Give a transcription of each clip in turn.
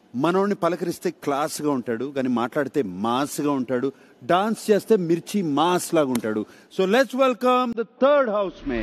మనోడిని పలకరిస్తే క్లాస్గా ఉంటాడు కానీ మాట్లాడితే మాస్గా ఉంటాడు డాన్స్ చేస్తే మిర్చి మాస్ లాగా ఉంటాడు so let's welcome the third housemate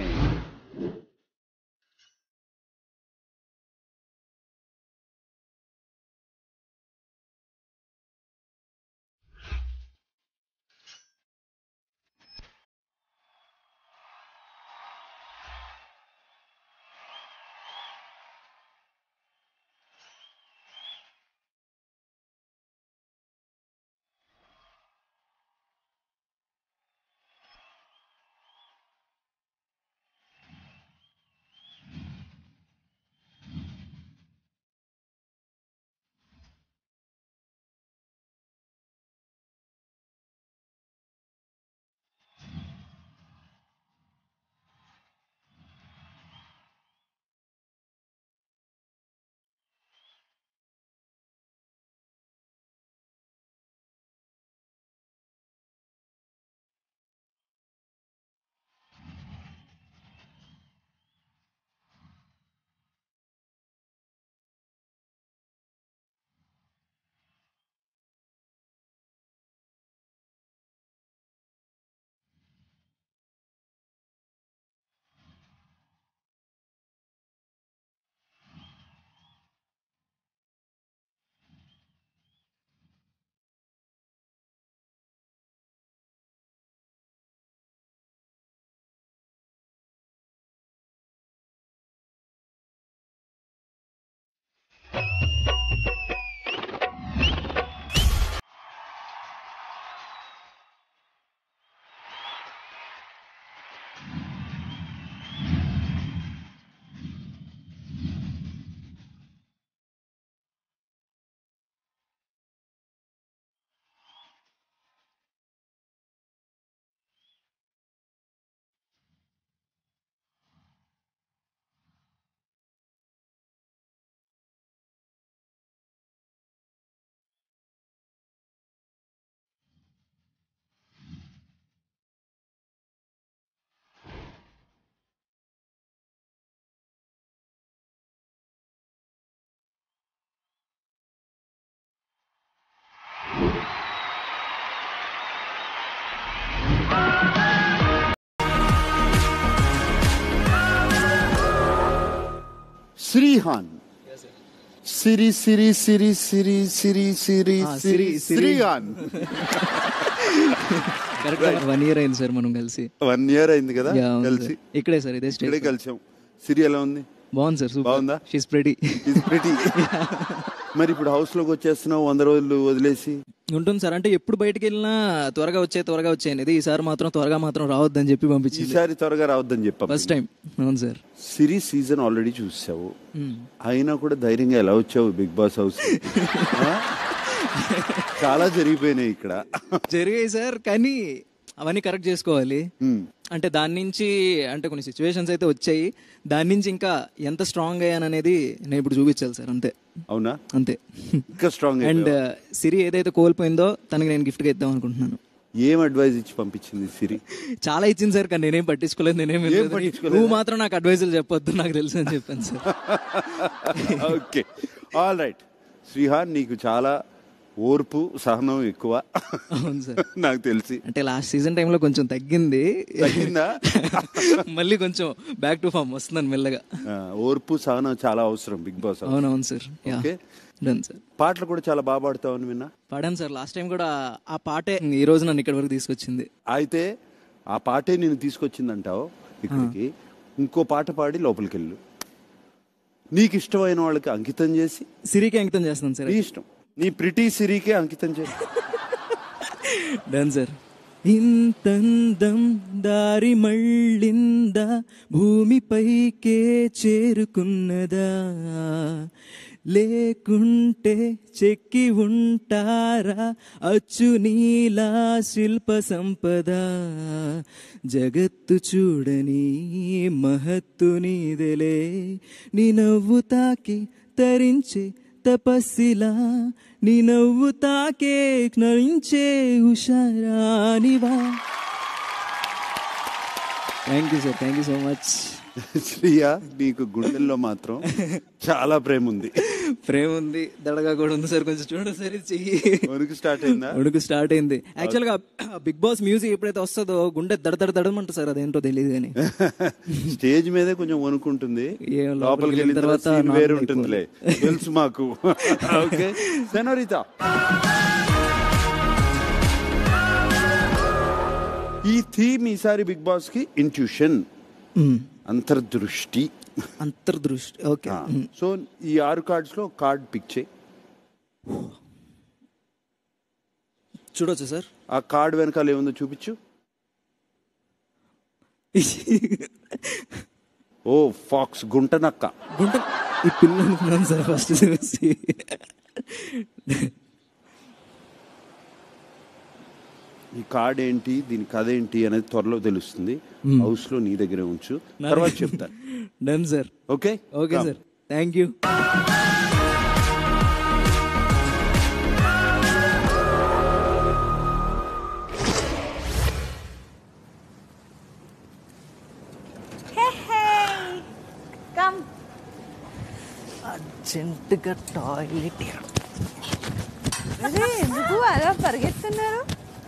Srihan Siri Siri Siri Siri Siri Siri ఆ, Siri Siri, Siri. Srihan correct one year అయింది సార్ మనం కలిసి వన్ ఇయర్ అయింది కదా Yeah, అవును కలిసి సార్. ఇక్కడే సార్ ఇదే ఇక్కడే స్టేట్ కలిసాం సిరి ఎలా ఉంది బాగుంది సార్ సూపర్ బాగుందా? She's pretty It's pretty. మరి ఇప్పుడు హౌస్ లోకి వచ్చేస్తున్నావు వంద రోజులు వదిలేసి ఉంటుంది సార్ అంటే ఎప్పుడు బయటికి వెళ్ళినా త్వరగా వచ్చే త్వరగా వచ్చే అనేది ఈసారి మాత్రం త్వరగా మాత్రం రావద్దని చెప్పి పంపించింది ఈసారి త్వరగా రావద్దని చెప్పా ఫస్ట్ టైం అవును సార్ సిరీ సీజన్ ఆల్రెడీ చూసావు అయినా కూడా ధైర్యంగా ఎలా వచ్చావు బిగ్ బాస్ హౌస్ ఆ? చాలా జరిగిపోయినాయి ఇక్కడ జరిగాయి సార్ కానీ అవన్నీ కరెక్ట్ చేసుకోవాలి Hmm. అంటే దాని నుంచి అంటే కొన్ని సిచ్యువేషన్స్ అయితే వచ్చాయి దాని నుంచి ఇంకా ఎంత స్ట్రాంగ్ అయ్యాను అనేది నేను ఇప్పుడు చూపించాలి సార్ అంతే అవునా అంతే ఇంకా స్ట్రాంగ్ అండ్ సిరి ఏదైతే కోల్పోయిందో తనకి నేను గిఫ్ట్గా ఇద్దాం అనుకుంటున్నాను ఏం అడ్వైజ్ ఇచ్చి పంపించింది సిరి చాలా ఇచ్చింది సార్ కానీ నేనేం పట్టించుకోలేదు నేనేం ఏం వినలేదు. పట్టించుకోలేదా? నువ్వు మాత్రం నాకు అడ్వైజులు చెప్పొద్దు నాకు తెలుసు అని చెప్పాను sir okay all right Srihan నీకు చాలా ఓర్పు సహనం ఎక్కువ అవును సార్ నాకు తెలిసి అంటే లాస్ట్ సీజన్ టైంలో కొంచెం తగ్గింది తగ్గిందా మళ్ళీ కొంచెం బ్యాక్ టు ఫామ్ వస్తుందని మెల్లగా ఆ, ఓర్పు సహనం చాలా అవసరం బిగ్ బాస్ హౌస్. అవునవును sir yeah okay done sir పాటలు కూడా చాలా బాగా పాడతావని విన్నా పాడాను సార్ లాస్ట్ టైం కూడా ఆ పాటే ఈ రోజు నన్ను ఇక్కడి వరకు తీసుకొచ్చింది అయితే ఆ పాటే నేను తీసుకొచ్చిందంటావు ఇక్కడికి ఇంకో పాట పాడి లోపలికి వెళ్ళు నీకు ఇష్టమైన వాళ్ళకి అంకితం చేసి సిరికి అంకితం చేస్తాను సార్ నీ ఇష్టం నీ ప్రిటీ సిరీకే అంకితం చేసి డన్ సార్ ఇంతందం దారి మళ్ళిందా భూమిపైకే చేరుకున్నదా లేకుంటే చెక్కి ఉంటారా అచ్చు నీలా శిల్ప సంపద జగత్తు చూడని మహత్తు నీదెలే నీ నవ్వు తాకి తరించే తపస్సిలా నీ నవ్వు తాకే నరించే హుషారానివా thank you sir thank you so much Shriya నీకు గుండెల్లో మాత్రం చాలా ప్రేమ ఉంది ప్రేమ ఉంది దడగా కూడా ఉంది సార్ కొంచెం చూడండి సార్ ఇది చెయ్యి వణుకు స్టార్ట్ అయిందా ఉడుకు స్టార్ట్ అయింది యాక్చువల్గా బిగ్ బాస్ మ్యూజిక్ ఎప్పుడైతే వస్తుందో గుండె దడ దడ దడమంట సార్ అదేంటో తెలియదు కానీ స్టేజ్ మీదే కొంచెం వణుకుంటుంది ఏం లోపలికి లోపలికి వెళ్ళిన తర్వాత తర్వాత scene వేరే normal ఉంటుందిలే తెలుసు మాకు ఓకే సెనోరిత ఈ థీమ్ ఈసారి బిగ్ బాస్ కి ఇంట్యూషన్ అంతర్దృష్టి అంతర్దృష్టి ఓకే సో ఈ ఆరు కార్డ్స్ లో కార్డ్ పిక్ చేయి చూడొచ్చు సార్ ఆ కార్డ్ వెనకాల ఏముందో చూపించు ఓ ఫాక్స్ గుంటనక్క గుంట ఈ పిల్ల అనుకున్నాను సార్ ఫస్ట్ చూసి ఈ కార్డ్ ఏంటి దీని కథ ఏంటి అనేది త్వరలో తెలుస్తుంది హౌస్ లో నీ దగ్గరే ఉంచు తర్వాత చెప్తాను done sir okay okay sir thank you Hey, hey! Come. అర్జెంటుగా టాయిలెట్ అరే ఎందుకు అలా పరిగెత్తున్నారు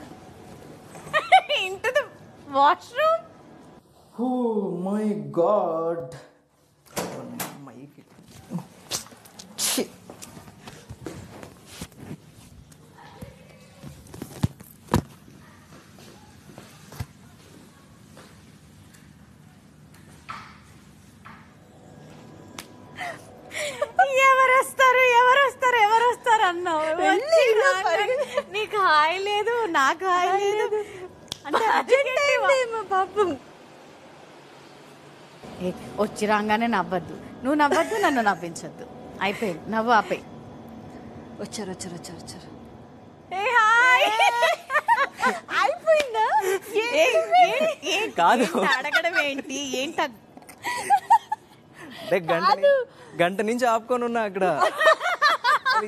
into the washroom oh my god ఎవరు వస్తారు ఎవరు వస్తారు ఎవరు వస్తారు అన్నావు వచ్చి రాగానే నీకు హాయ్ లేదు నాకు హాయ్ లేదు అంటే అర్జెంట్ పాపం ఏ, వచ్చి రాగానే నవ్వద్దు నువ్వు నవ్వద్దు నన్ను నవ్వించొద్దు అయిపోయింది నవ్వు ఆపే వచ్చారు వచ్చారు వచ్చారు వచ్చారు అయిపోయిందా కాదు. అడగడం ఏంటి ఏంటి గంట ని- గంట నుంచి ఆపుకొని ఉన్నా అక్కడ